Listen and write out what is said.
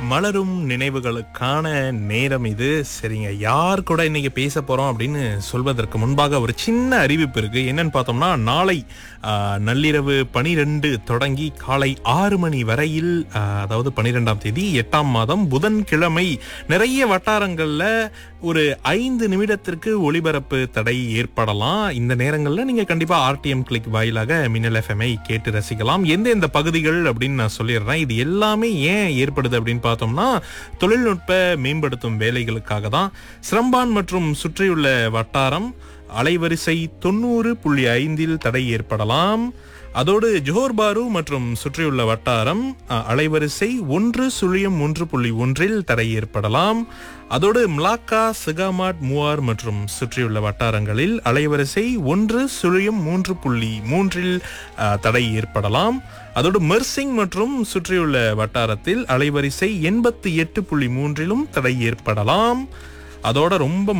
மலரும் நினைவுகளுக்கான நேரம் இது சரிங்க யார் கூட இன்னைக்கு பேச போறோம் அப்படின்னு சொல்வதற்கு முன்பாக ஒரு சின்ன அறிவிப்பு இருக்கு என்னன்னு பார்த்தோம்னா நாளை ஆ, நள்ளிரவு பனிரெண்டு தொடங்கி காலை ஆறு மணி வரையில் ஆ, அதாவது பனிரெண்டாம் தேதி எட்டாம் மாதம் புதன்கிழமை நிறைய வட்டாரங்கள்ல ஒரு ஐந்து நிமிடத்திற்கு ஒளிபரப்பு தடை ஏற்படலாம் இந்த நேரங்கள்ல நீங்க கண்டிப்பா ஆர்டிஎம் கிளிக் வாயிலாக மின்னல் எஃப்எம்ஐ கேட்டு ரசிக்கலாம் எந்தெந்த பகுதிகள் அப்படின்னு நான் சொல்லிடுறேன் இது எல்லாமே ஏன் ஏற்படுது அப்படின்னு பார்த்தோம்னா தொழில்நுட்ப மேம்படுத்தும் வேலைகளுக்காக தான் சிரம்பான் மற்றும் சுற்றியுள்ள வட்டாரம் அலைவரிசை தொண்ணூறு புள்ளி ஐந்தில் தடை ஏற்படலாம் அதோடு ஜோஹர் பாரு மற்றும் சுற்றியுள்ள வட்டாரம் அ, அலைவரிசை ஒன்று சுழியம் ஒன்று புள்ளி ஒன்றில் தடை ஏற்படலாம் அதோடு மிளாக்கா சிகாமாட் மூவார் மற்றும் சுற்றியுள்ள வட்டாரங்களில் அலைவரிசை ஒன்று சுழியம் மூன்று புள்ளி மூன்றில் அ, தடை ஏற்படலாம் அதோடு மெர்சிங் மற்றும் சுற்றியுள்ள வட்டாரத்தில் அலைவரிசை எண்பத்தி எட்டு புள்ளி மூன்றிலும் தடை ஏற்படலாம் அதோட ரொம்ப